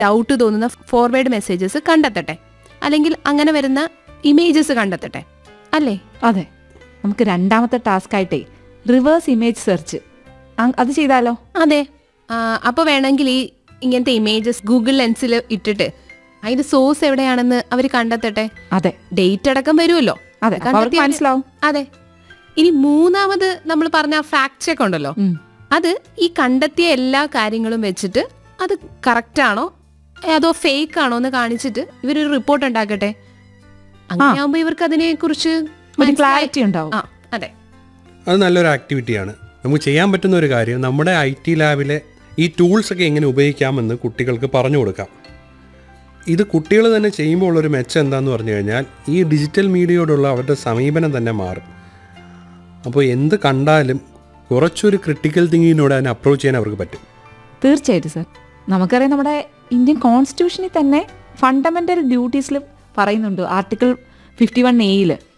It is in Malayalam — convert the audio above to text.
ഡൗട്ട് തോന്നുന്ന ഫോർവേഡ് മെസ്സേജസ് കണ്ടെത്തട്ടെ അല്ലെങ്കിൽ അങ്ങനെ വരുന്ന ഇമേജസ് കണ്ടെത്തട്ടെ അല്ലേ അതെ നമുക്ക് രണ്ടാമത്തെ ടാസ്ക് ആയിട്ടേ റിവേഴ്സ് ഇമേജ് സെർച്ച് അത് ചെയ്താലോ അതെ അപ്പോൾ വേണമെങ്കിൽ ഈ ഇങ്ങനത്തെ ഇമേജസ് ഗൂഗിൾ ലെൻസിൽ ഇട്ടിട്ട് അതിന്റെ സോഴ്സ് എവിടെയാണെന്ന് അവർ കണ്ടെത്തട്ടെ അതെ ഡേറ്റ് അടക്കം വരുമല്ലോ അതെ അപ്പൊ അവർക്ക് കണ്ടെത്തിയാല് മനസ്സിലാവും അതെ ഇനി മൂന്നാമത് നമ്മൾ പറഞ്ഞ ഫാക്ട് ചെക്ക് ഉണ്ടല്ലോ ഉം. അത് ഈ കണ്ടെത്തിയ എല്ലാ കാര്യങ്ങളും വെച്ചിട്ട് അത് കറക്റ്റ് ആണോ അതോ ഫേക്ക് ആണോ എന്ന് കാണിച്ചിട്ട് ഇവരൊരു റിപ്പോർട്ട് ഉണ്ടാക്കട്ടെ അങ്ങനെയാകുമ്പോ ഇവർക്ക് അതിനെ കുറിച്ച് ഒരു ക്ലാരിറ്റി ഉണ്ടാവും ആ അതെ അത് നല്ലൊരു ആക്ടിവിറ്റിയാണ് നമുക്ക് ചെയ്യാൻ പറ്റുന്ന ഒരു കാര്യം നമ്മുടെ ഐ ടി ലാബിലെ ഈ ടൂൾസൊക്കെ എങ്ങനെ ഉപയോഗിക്കാമെന്ന് കുട്ടികൾക്ക് പറഞ്ഞു കൊടുക്കാം ഇത് കുട്ടികൾ തന്നെ ചെയ്യുമ്പോൾ ഉള്ളൊരു മെച്ചം എന്താന്ന് പറഞ്ഞു കഴിഞ്ഞാൽ ഈ ഡിജിറ്റൽ മീഡിയയോടുള്ള അവരുടെ സമീപനം തന്നെ മാറും അപ്പോൾ എന്ത് കണ്ടാലും കുറച്ചൊരു ക്രിട്ടിക്കൽ തിങ്കിങ്ങിനോട് അതിനെ അപ്രോച്ച് ചെയ്യാൻ അവർക്ക് പറ്റും തീർച്ചയായിട്ടും സർ നമുക്കറിയാം നമ്മുടെ ഇന്ത്യൻ കോൺസ്റ്റിറ്റ്യൂഷനിൽ തന്നെ ഫണ്ടമെന്റൽ ഡ്യൂട്ടീസിൽ പറയുന്നുണ്ട് ആർട്ടിക്കിൾ ഫിഫ്റ്റി വൺ എയിൽ